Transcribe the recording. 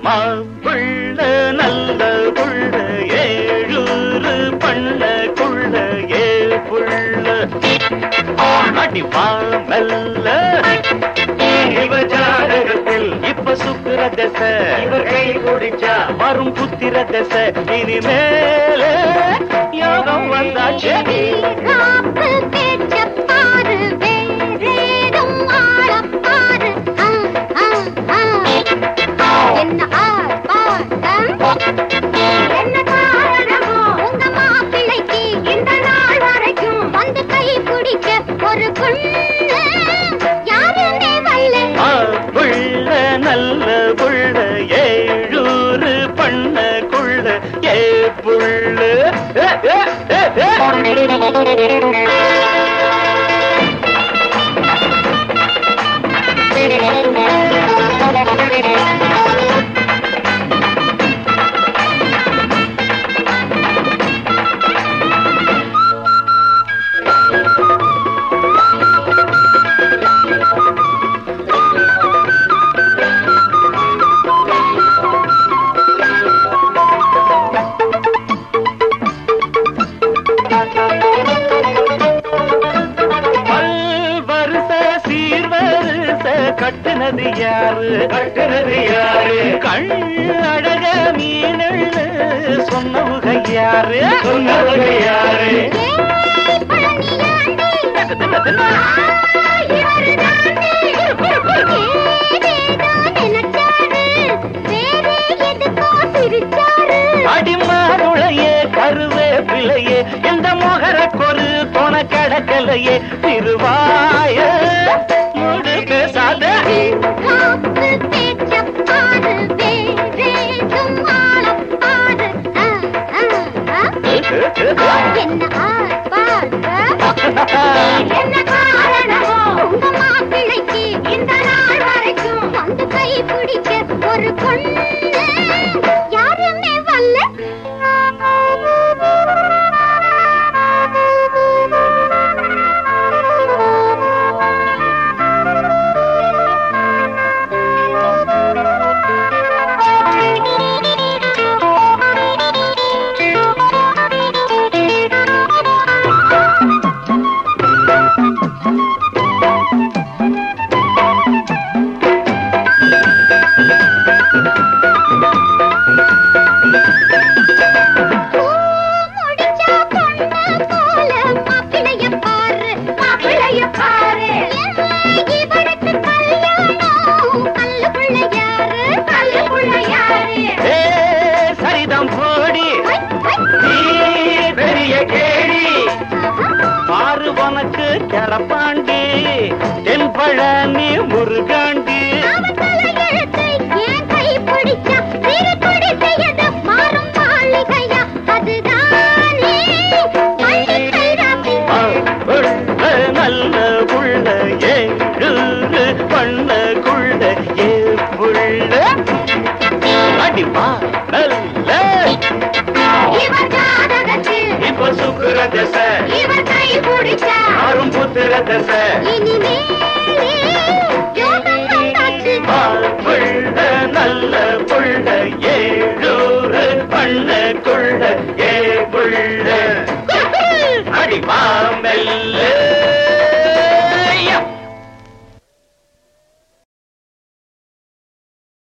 மாப்பிள்ள நல்ல புள்ள ஏழூரு பண்ண குள்ள ஏ புள்ள அடி மெல்ல இவ ஜாதகத்தில் இப்ப சுக்குற தசை இவர் கை குடிச்சா வரும் புத்திர தசை இனிமேல யோகம் வந்தாச்சு காப்பு பேச்ச பாரு வேறேதும் ஆளப் பாரு ஆ, ஆ, ஆ. என்ன ஆர்ப்பாட்டம்? என்ன காரணமோ உங்க மாப்பிள்ளைக்கு இந்த நாள் வரைக்கும் வந்து கை பிடிக்க ஒரு பொண்ணு யாருமே வரல புள்ள நல்ல புள்ள ஏழூரு பண்ண குள்ள ஏ புள்ள ஏ, ஏ, ஏ, ஏ. பல்வருச சீர்வருச கட்டுனது யாரு கட்டுனது யாரு கண் அழக மீனன்னு சொன்னவுக யாரு சொன்னவுக யாரு ஏய் பழனியாண்டி தின்ன, தின்ன. அடிமாருளையே கருவேப்பிலையே இந்த மொகர கொரு தொண கடக்கலையே திருவாய மூடு பேசாத என்ன ஆர்ப்பாட்டம்? என்ன காரணமோ உங்க மாப்பிள்ளைக்கு இந்த நாள் வரைக்கும் வந்து கை பிடிக்க ஒரு பொண்ணு யாருமே முடிச்சா பொண்ணு போல மாப்பிளைய பாரு மாப்பிளைய பாரு இவருக்கு கல்யாணம் கல்லு புள்ள யாரு கல்லு புள்ள யாரு ஏ சரிதம் போடி ஐ, ஐ, நீ பெரிய கேடி ஆஹா. பாரு உனக்கு கிளப்பாண்டி தென்பழனி முருகாண்டி அவன் தலையெழுத்தை ஏன் கை பிடிச்சா சிறு குடிசையது மாறும் மாளிகையா அதுதானே பள்ளிக்கை ராசி புள்ள நல்ல புள்ள ஏழு பண்ண குள்ள ஏ புள்ள அடிமா நல்ல இவர் ஜாதகத்தில் இப்ப சுக்குற தசை இவர் கை பிடிச்சா ஆறும் புத்திர தசை இனிமே